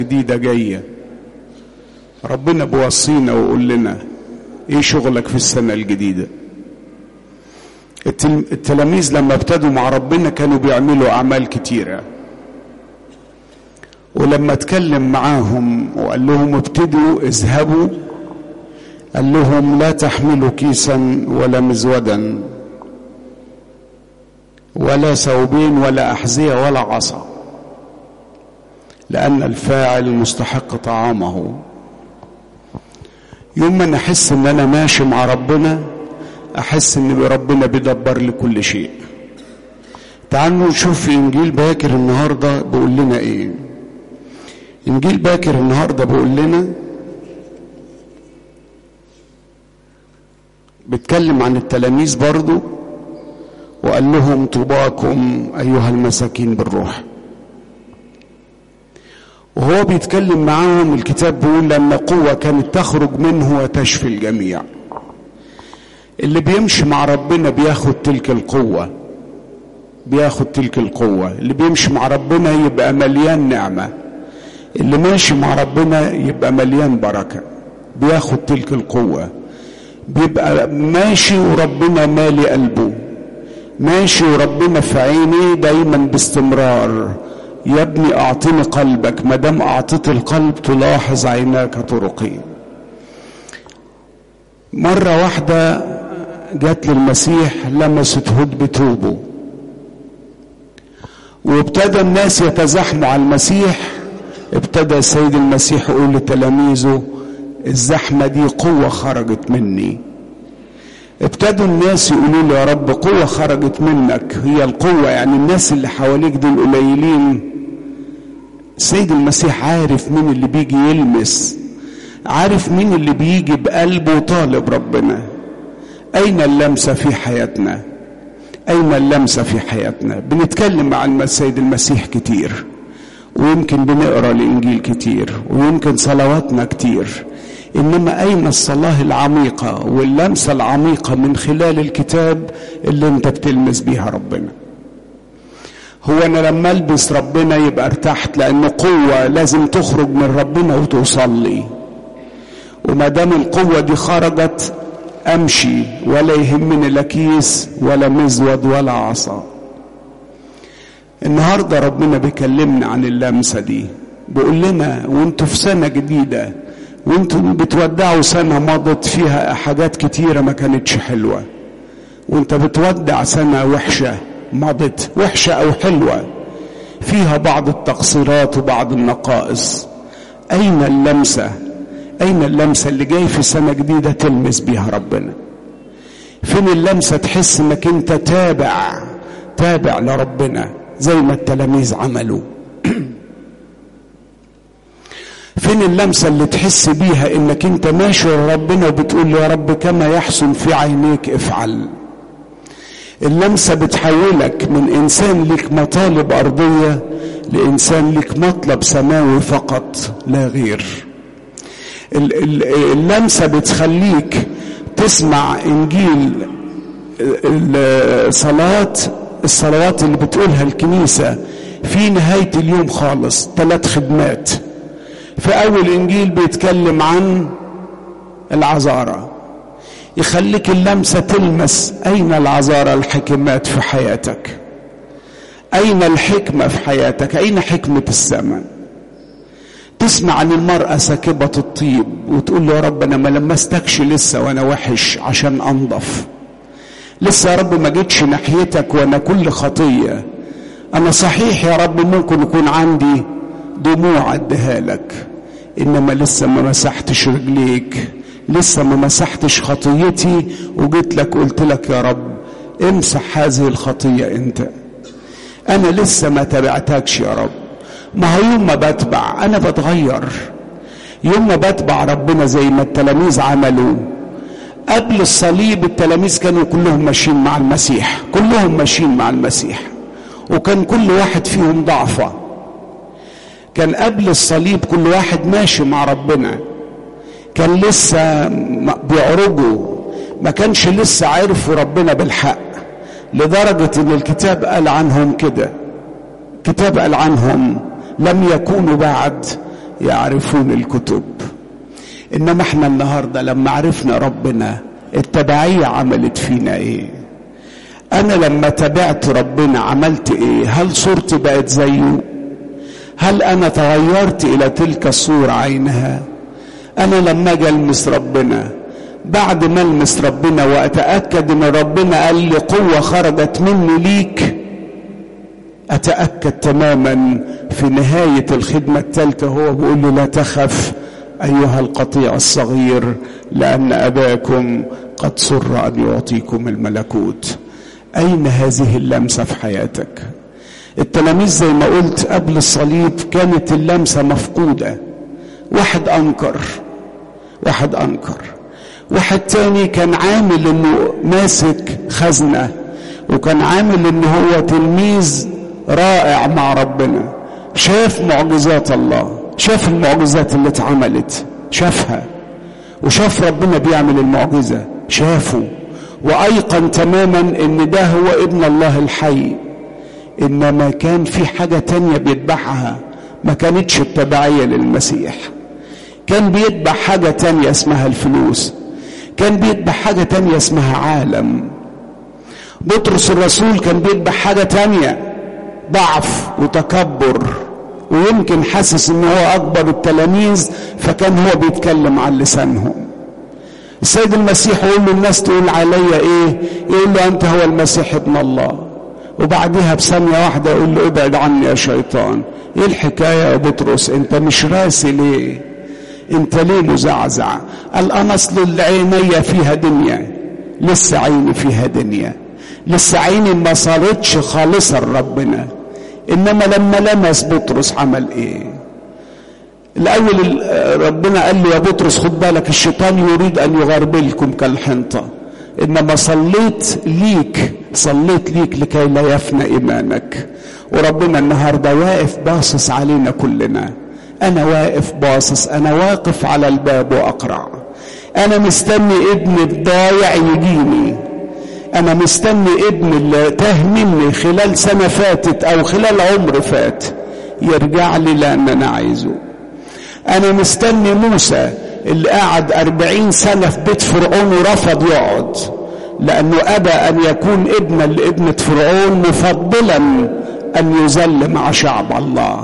جديدة جاية ربنا بوصينا ويقول لنا ايه شغلك في السنة الجديدة التلاميذ لما ابتدوا مع ربنا كانوا بيعملوا اعمال كتيرة ولما اتكلم معاهم وقال لهم ابتدوا اذهبوا قال لهم لا تحملوا كيسا ولا مزودا ولا ثوبين ولا احذيه ولا عصا لان الفاعل مستحق طعامه يوم ما احس ان انا ماشي مع ربنا احس ان ربنا بيدبر لي كل شيء تعالوا نشوف في انجيل باكر النهارده بيقول لنا ايه انجيل باكر النهارده بيقول لنا بيتكلم عن التلاميذ برضو وقال لهم طوباكم ايها المساكين بالروح وهو بيتكلم معاهم الكتاب بيقول لأن قوة كانت تخرج منه وتشفي الجميع اللي بيمشي مع ربنا بياخد تلك القوة بياخد تلك القوة اللي بيمشي مع ربنا يبقى مليان نعمة اللي ماشي مع ربنا يبقى مليان بركة بياخد تلك القوة بيبقى ماشي وربنا مالي قلبه ماشي وربنا في عينيه دايما باستمرار يا ابني اعطني قلبك ما دام اعطيت القلب تلاحظ عيناك طرقي مرة واحدة جت للمسيح لمست هد بتوبه وابتدى الناس يتزاحموا على المسيح ابتدى السيد المسيح يقول لتلاميذه الزحمة دي قوة خرجت مني ابتدوا الناس يقولوا له يا رب قوة خرجت منك هي القوة يعني الناس اللي حواليك دول قليلين السيد المسيح عارف مين اللي بيجي يلمس عارف مين اللي بيجي بقلبه طالب ربنا أين اللمسة في حياتنا أين اللمسة في حياتنا بنتكلم مع السيد المسيح كتير ويمكن بنقرا الانجيل كتير ويمكن صلواتنا كتير انما اين الصلاه العميقه واللمسه العميقه من خلال الكتاب اللي انت بتلمس بيها ربنا هو انا لما البس ربنا يبقى ارتحت لان قوه لازم تخرج من ربنا وتوصل لي وما دام القوه دي خرجت امشي ولا يهمني لا كيس ولا مزود ولا عصا النهارده ربنا بيكلمنا عن اللمسه دي بيقول لنا وانتوا في سنه جديده وانتوا بتودعوا سنه مضت فيها حاجات كتيره ما كانتش حلوه وانت بتودع سنه وحشه مضت وحشه او حلوه فيها بعض التقصيرات وبعض النقائص اين اللمسه اين اللمسه اللي جاي في سنه جديده تلمس بيها ربنا فين اللمسه تحس انك انت تابع تابع لربنا زي ما التلاميذ عملوا فين اللمسه اللي تحس بيها انك انت ماشي لربنا وبتقول يا رب كما يحسن في عينيك افعل اللمسه بتحولك من انسان لك مطالب ارضيه لانسان لك مطلب سماوي فقط لا غير اللمسه بتخليك تسمع انجيل الصلاه الصلوات اللي بتقولها الكنيسة في نهاية اليوم خالص ثلاث خدمات في أول إنجيل بيتكلم عن العذارى يخليك اللمسة تلمس أين العذارى الحكمات في حياتك أين الحكمة في حياتك أين حكمة السماء تسمع عن المرأة ساكبة الطيب وتقول له يا رب أنا ما لمستكش لسه وأنا وحش عشان أنضف لسه يا رب ما جيتش ناحيتك وانا كل خطيه انا صحيح يا رب ممكن يكون عندي دموع اديها لك انما لسه ما مسحتش رجليك لسه ما مسحتش خطيتي وجيت لك قلت لك يا رب امسح هذه الخطيه انت انا لسه ما تبعتكش يا رب ما هو يوم ما بتبع انا بتغير يوم ما بتبع ربنا زي ما التلاميذ عملوا قبل الصليب التلاميذ كانوا كلهم ماشيين مع المسيح كلهم ماشيين مع المسيح وكان كل واحد فيهم ضعفة كان قبل الصليب كل واحد ماشي مع ربنا كان لسه بيعرجوا ما كانش لسه عرفوا ربنا بالحق لدرجة ان الكتاب قال عنهم كده الكتاب قال عنهم لم يكونوا بعد يعرفون الكتب انما احنا النهارده لما عرفنا ربنا التبعيه عملت فينا ايه انا لما تبعت ربنا عملت ايه هل صورتي بقت زيه هل انا تغيرت الى تلك الصوره عينها انا لما اجي المس ربنا بعد ما المس ربنا واتاكد ان ربنا قال لي قوه خرجت مني ليك اتاكد تماما في نهايه الخدمه الثالثه هو بيقول لي لا تخف ايها القطيع الصغير لان اباكم قد سر ان يعطيكم الملكوت اين هذه اللمسه في حياتك التلاميذ زي ما قلت قبل الصليب كانت اللمسه مفقوده واحد انكر واحد انكر واحد تاني كان عامل انه ماسك خزنه وكان عامل انه هو تلميذ رائع مع ربنا شاف معجزات الله شاف المعجزات اللي اتعملت شافها وشاف ربنا بيعمل المعجزه شافه وايقن تماما ان ده هو ابن الله الحي انما كان في حاجه تانية بيتبعها ما كانتش التبعيه للمسيح كان بيتبع حاجه تانية اسمها الفلوس كان بيتبع حاجه تانية اسمها عالم بطرس الرسول كان بيتبع حاجه تانية ضعف وتكبر ويمكن حاسس ان هو اكبر التلاميذ فكان هو بيتكلم عن لسانهم السيد المسيح يقول له الناس تقول عليا ايه يقول له انت هو المسيح ابن الله وبعدها بثانيه واحده يقول له ابعد عني يا شيطان ايه الحكايه يا بطرس انت مش راسي ليه انت ليه مزعزع قال انا اصل عيني فيها دنيا لسه عيني فيها دنيا لسه عيني ما صارتش خالصه لربنا انما لما لمس بطرس عمل ايه الاول ربنا قال له يا بطرس خد بالك الشيطان يريد ان يغربلكم كالحنطه انما صليت ليك صليت ليك لكي لا يفنى ايمانك وربنا النهارده واقف باصص علينا كلنا انا واقف باصص انا واقف على الباب واقرع انا مستني ابن الضايع يجيني انا مستني ابن اللي تاه مني خلال سنه فاتت او خلال عمر فات يرجع لي لان انا عايزه انا مستني موسى اللي قعد أربعين سنة في بيت فرعون ورفض يقعد لأنه أبى أن يكون ابنا لابنة فرعون مفضلا أن يذل مع شعب الله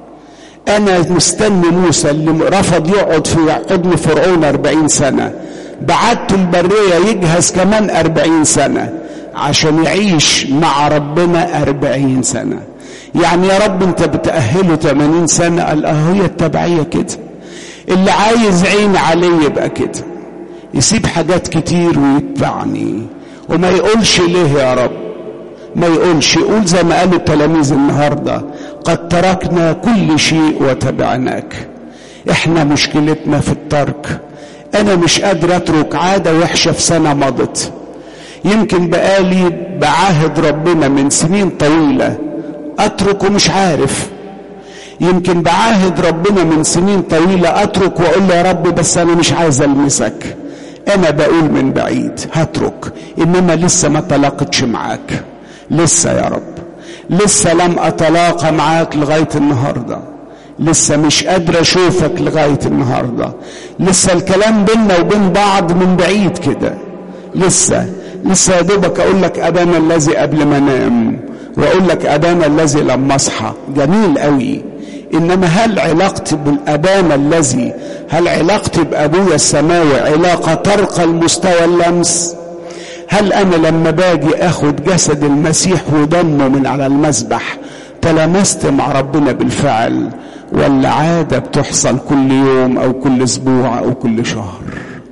أنا مستني موسى اللي رفض يقعد في حضن فرعون أربعين سنة بعت البرية يجهز كمان أربعين سنة عشان يعيش مع ربنا أربعين سنة يعني يا رب انت بتأهله 80 سنة قال اه هي التبعية كده اللي عايز عين عليه يبقى كده يسيب حاجات كتير ويتبعني وما يقولش ليه يا رب ما يقولش يقول زي ما قالوا التلاميذ النهاردة قد تركنا كل شيء وتبعناك احنا مشكلتنا في الترك انا مش قادر اترك عادة وحشة في سنة مضت يمكن بقالي بعاهد ربنا من سنين طويله اترك ومش عارف يمكن بعاهد ربنا من سنين طويله اترك واقول له يا رب بس انا مش عايز المسك انا بقول من بعيد هترك انما لسه ما تلاقتش معاك لسه يا رب لسه لم اتلاقى معاك لغايه النهارده لسه مش قادر اشوفك لغايه النهارده لسه الكلام بينا وبين بعض من بعيد كده لسه لسه يا دوبك اقول لك ابانا الذي قبل ما انام واقول لك ابانا الذي لما اصحى جميل قوي انما هل علاقتي بالابانا الذي هل علاقتي بابويا السماوي علاقه ترقى المستوى اللمس هل انا لما باجي اخد جسد المسيح ودمه من على المذبح تلامست مع ربنا بالفعل ولا عاده بتحصل كل يوم او كل اسبوع او كل شهر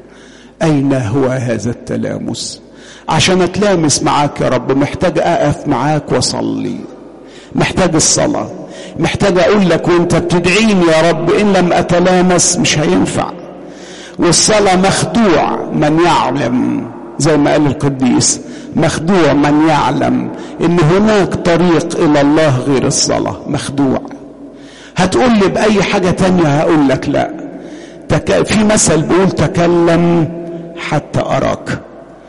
اين هو هذا التلامس عشان اتلامس معاك يا رب محتاج اقف معاك واصلي محتاج الصلاه محتاج اقول لك وانت بتدعيني يا رب ان لم اتلامس مش هينفع والصلاه مخدوع من يعلم زي ما قال القديس مخدوع من يعلم ان هناك طريق الى الله غير الصلاه مخدوع هتقول لي باي حاجه تانية هقول لك لا تك... في مثل بيقول تكلم حتى اراك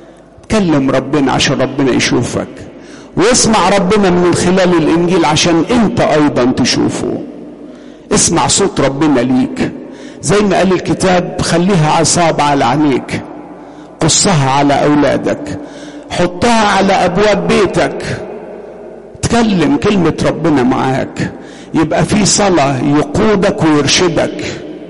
كلم ربنا عشان ربنا يشوفك واسمع ربنا من خلال الانجيل عشان انت ايضا تشوفه اسمع صوت ربنا ليك زي ما قال الكتاب خليها عصاب على عينيك قصها على اولادك حطها على ابواب بيتك تكلم كلمه ربنا معاك يبقى في صلاه يقودك ويرشدك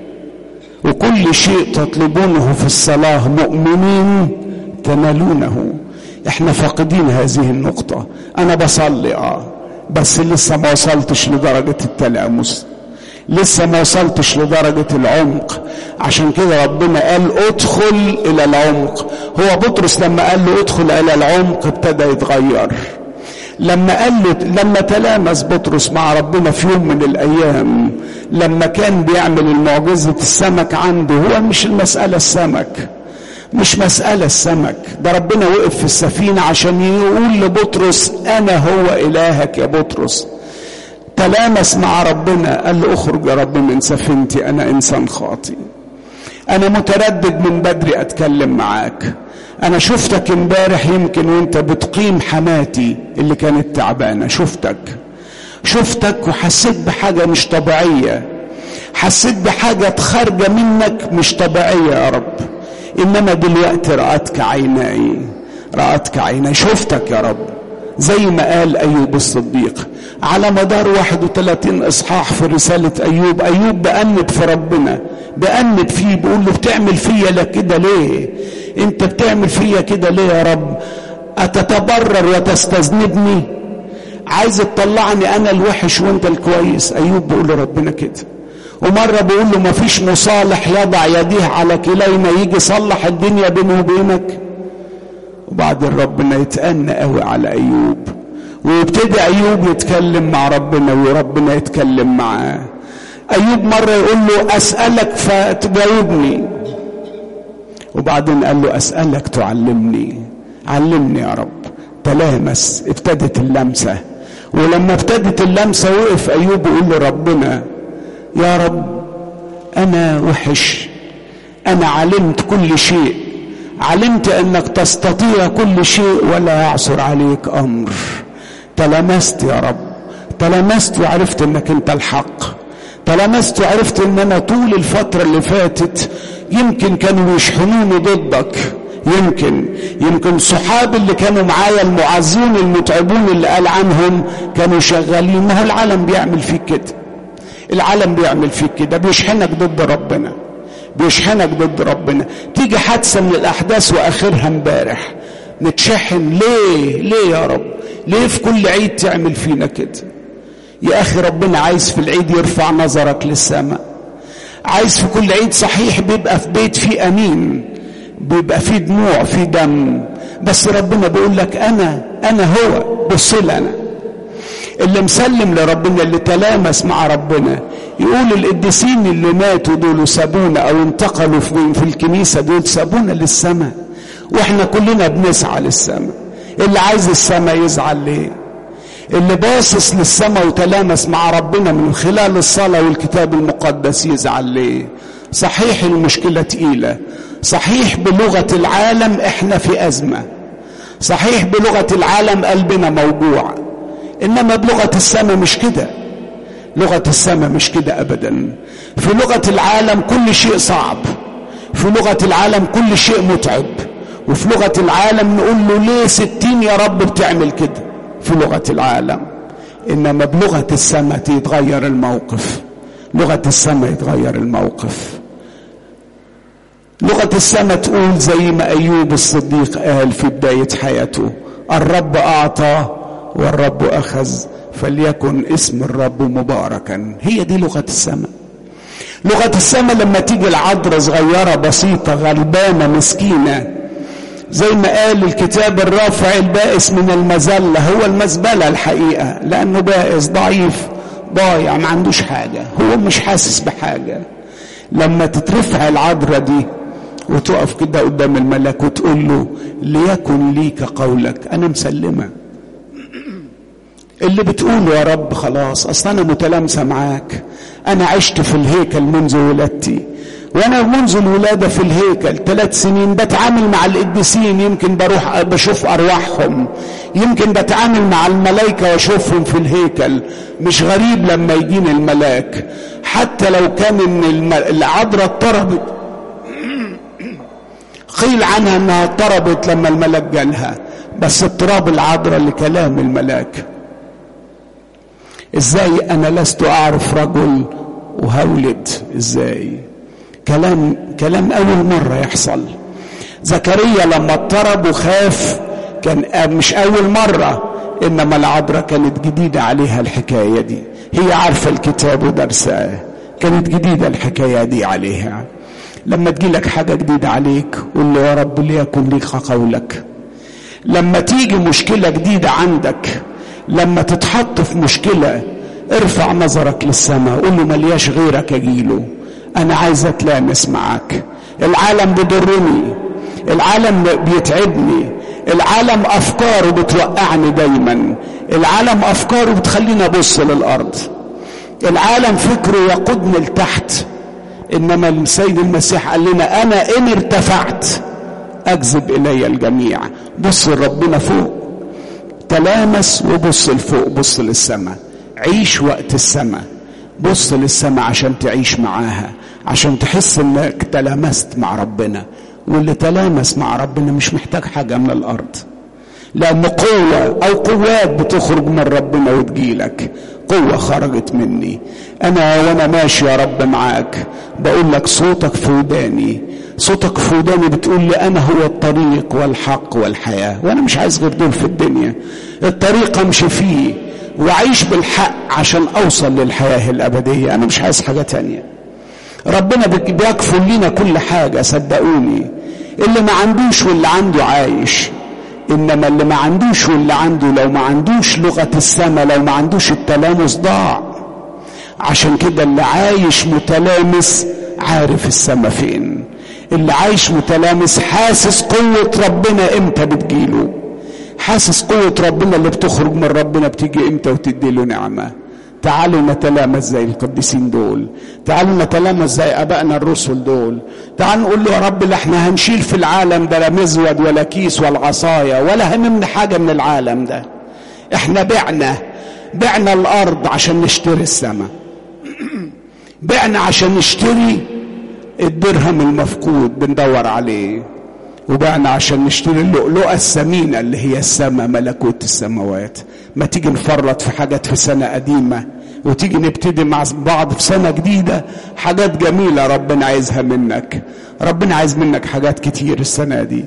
وكل شيء تطلبونه في الصلاه مؤمنين تنالونه احنا فاقدين هذه النقطه انا بصلي اه بس لسه ما وصلتش لدرجه التلامس لسه ما وصلتش لدرجة العمق عشان كده ربنا قال ادخل إلى العمق هو بطرس لما قال له ادخل إلى العمق ابتدى يتغير لما قال له لما تلامس بطرس مع ربنا في يوم من الأيام لما كان بيعمل المعجزة السمك عنده هو مش المسألة السمك مش مسألة السمك ده ربنا وقف في السفينة عشان يقول لبطرس أنا هو إلهك يا بطرس تلامس مع ربنا قال له اخرج يا رب من سفينتي انا انسان خاطئ انا متردد من بدري اتكلم معاك انا شفتك امبارح يمكن وانت بتقيم حماتي اللي كانت تعبانه شفتك شفتك وحسيت بحاجه مش طبيعيه حسيت بحاجه خارجه منك مش طبيعيه يا رب انما دلوقتي راتك عيناي راتك عيناي شفتك يا رب زي ما قال أيوب الصديق على مدار 31 إصحاح في رسالة أيوب أيوب بأنب في ربنا بأنب فيه بيقول له بتعمل فيا لك كده ليه أنت بتعمل فيا كده ليه يا رب أتتبرر وتستذنبني عايز تطلعني أنا الوحش وأنت الكويس أيوب بيقول لربنا كده ومرة بيقول له مفيش مصالح يضع يديه على كلينا يجي يصلح الدنيا بينه وبينك وبعدين ربنا يتأنى قوي على أيوب ويبتدي أيوب يتكلم مع ربنا وربنا يتكلم معاه أيوب مرة يقول له أسألك فتجاوبني وبعدين قال له أسألك تعلمني علمني يا رب تلامس ابتدت اللمسة ولما ابتدت اللمسة وقف أيوب يقول لربنا يا رب أنا وحش أنا علمت كل شيء علمت انك تستطيع كل شيء ولا يعصر عليك امر تلمست يا رب تلمست وعرفت انك انت الحق تلمست وعرفت ان انا طول الفترة اللي فاتت يمكن كانوا يشحنوني ضدك يمكن يمكن صحابي اللي كانوا معايا المعزين المتعبون اللي قال عنهم كانوا شغالين ما هو العالم بيعمل فيك كده العالم بيعمل فيك كده بيشحنك ضد ربنا بيشحنك ضد ربنا تيجي حادثه من الاحداث واخرها امبارح نتشحن ليه ليه يا رب ليه في كل عيد تعمل فينا كده يا اخي ربنا عايز في العيد يرفع نظرك للسماء عايز في كل عيد صحيح بيبقى في بيت فيه امين بيبقى فيه دموع فيه دم بس ربنا بيقول لك انا انا هو بص انا اللي مسلم لربنا اللي تلامس مع ربنا يقول القديسين اللي ماتوا دول سابونا او انتقلوا في, في الكنيسه دول سابونا للسماء واحنا كلنا بنسعى للسماء اللي عايز السماء يزعل ليه اللي باصص للسماء وتلامس مع ربنا من خلال الصلاه والكتاب المقدس يزعل ليه صحيح المشكله تقيله صحيح بلغه العالم احنا في ازمه صحيح بلغه العالم قلبنا موجوع انما بلغه السماء مش كده لغه السماء مش كده ابدا في لغه العالم كل شيء صعب في لغه العالم كل شيء متعب وفي لغه العالم نقول له ليه ستين يا رب بتعمل كده في لغه العالم انما بلغه السماء يتغير الموقف لغه السماء يتغير الموقف لغه السماء تقول زي ما ايوب الصديق قال في بدايه حياته الرب اعطى والرب اخذ فليكن اسم الرب مباركا هي دي لغه السماء لغه السماء لما تيجي العذراء صغيره بسيطه غلبانه مسكينه زي ما قال الكتاب الرافع البائس من المذله هو المزبله الحقيقه لانه بائس ضعيف ضايع ما عندوش حاجه هو مش حاسس بحاجه لما تترفع العذراء دي وتقف كده قدام الملك وتقول له ليكن ليك قولك انا مسلمه اللي بتقوله يا رب خلاص اصل انا متلامسه معاك انا عشت في الهيكل منذ ولادتي وانا منذ الولاده في الهيكل ثلاث سنين بتعامل مع القديسين يمكن بروح بشوف ارواحهم يمكن بتعامل مع الملائكه واشوفهم في الهيكل مش غريب لما يجيني الملاك حتى لو كان ان العذراء اضطربت قيل عنها انها اضطربت لما الملاك جالها بس اضطراب العذراء لكلام الملاك ازاي انا لست اعرف رجل وهولد ازاي كلام كلام اول مره يحصل زكريا لما اضطرب وخاف كان مش اول مره انما العذراء كانت جديده عليها الحكايه دي هي عارفه الكتاب ودرساه كانت جديده الحكايه دي عليها لما تجيلك حاجه جديده عليك قول له يا رب ليكن ليك قولك لما تيجي مشكله جديده عندك لما تتحط في مشكله ارفع نظرك للسماء قول له ملياش غيرك اجيله انا عايز اتلامس معاك العالم بيضرني العالم بيتعبني العالم افكاره بتوقعني دايما العالم افكاره بتخليني ابص للارض العالم فكره يقودني لتحت انما السيد المسيح قال لنا انا ان ارتفعت اجذب الي الجميع بص لربنا فوق تلامس وبص لفوق بص للسماء عيش وقت السماء بص للسماء عشان تعيش معاها عشان تحس انك تلامست مع ربنا واللي تلامس مع ربنا مش محتاج حاجه من الارض لان قوه او قوات بتخرج من ربنا وتجيلك قوه خرجت مني انا وانا ماشي يا رب معاك بقول لك صوتك في وداني صوتك في وداني بتقول لي انا هو الطريق والحق والحياه وانا مش عايز غير دول في الدنيا الطريق امشي فيه واعيش بالحق عشان اوصل للحياه الابديه انا مش عايز حاجه تانيه ربنا بيكفل لنا كل حاجه صدقوني اللي ما عندوش واللي عنده عايش انما اللي ما عندوش واللي عنده لو ما عندوش لغه السماء لو ما عندوش التلامس ضاع عشان كده اللي عايش متلامس عارف السماء فين اللي عايش متلامس حاسس قوه ربنا امتى بتجيله حاسس قوة ربنا اللي بتخرج من ربنا بتيجي امتى وتدي له نعمة تعالوا نتلامس زي القديسين دول تعالوا نتلامس زي ابائنا الرسل دول تعالوا نقول له يا رب لا احنا هنشيل في العالم ده لا مزود ولا كيس ولا عصاية ولا هممنا حاجة من العالم ده احنا بعنا بعنا الارض عشان نشتري السماء بعنا عشان نشتري الدرهم المفقود بندور عليه وبعنا عشان نشتري اللؤلؤة الثمينة اللي هي السماء ملكوت السماوات ما تيجي نفرط في حاجات في سنة قديمة وتيجي نبتدي مع بعض في سنة جديدة حاجات جميلة ربنا عايزها منك ربنا عايز منك حاجات كتير السنة دي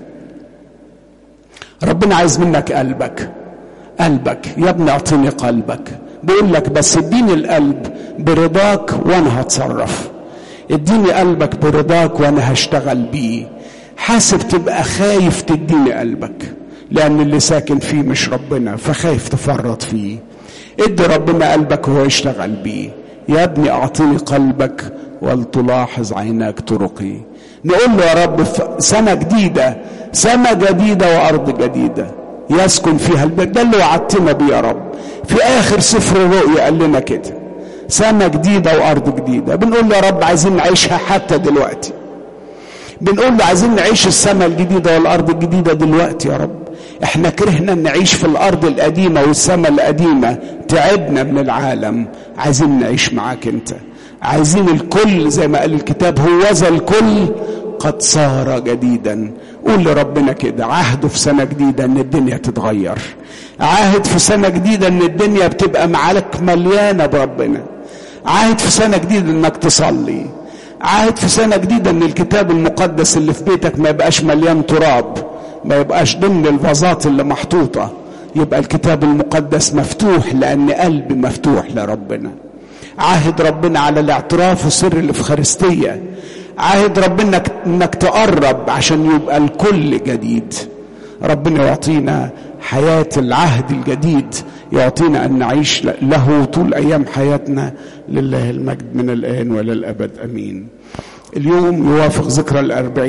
ربنا عايز منك قلبك قلبك يا ابني اعطيني قلبك بيقول لك بس اديني القلب برضاك وانا هتصرف اديني قلبك برضاك وانا هشتغل بيه حاسب تبقى خايف تديني قلبك لان اللي ساكن فيه مش ربنا فخايف تفرط فيه ادي ربنا قلبك وهو يشتغل بيه يا ابني اعطيني قلبك ولتلاحظ عيناك طرقي نقول له يا رب في سنه جديده سماء جديده وارض جديده يسكن فيها البيت ده اللي وعدتنا بيه يا رب في اخر سفر الرؤيا قال لنا كده سماء جديده وارض جديده بنقول له يا رب عايزين نعيشها حتى دلوقتي بنقول له عايزين نعيش السماء الجديده والارض الجديده دلوقتي يا رب احنا كرهنا نعيش في الارض القديمه والسماء القديمه تعبنا من العالم عايزين نعيش معاك انت عايزين الكل زي ما قال الكتاب هوذا الكل قد صار جديدا قول لربنا كده عهده في سنه جديده ان الدنيا تتغير عاهد في سنه جديده ان الدنيا بتبقى معاك مليانه بربنا عاهد في سنه جديده انك تصلي عاهد في سنة جديدة ان الكتاب المقدس اللي في بيتك ما يبقاش مليان تراب ما يبقاش ضمن الفازات اللي محطوطة يبقى الكتاب المقدس مفتوح لان قلبي مفتوح لربنا عاهد ربنا على الاعتراف وسر الافخارستية عاهد ربنا انك تقرب عشان يبقى الكل جديد ربنا يعطينا حياة العهد الجديد يعطينا أن نعيش له طول أيام حياتنا لله المجد من الآن وللأبد أمين اليوم يوافق ذكرى الأربعين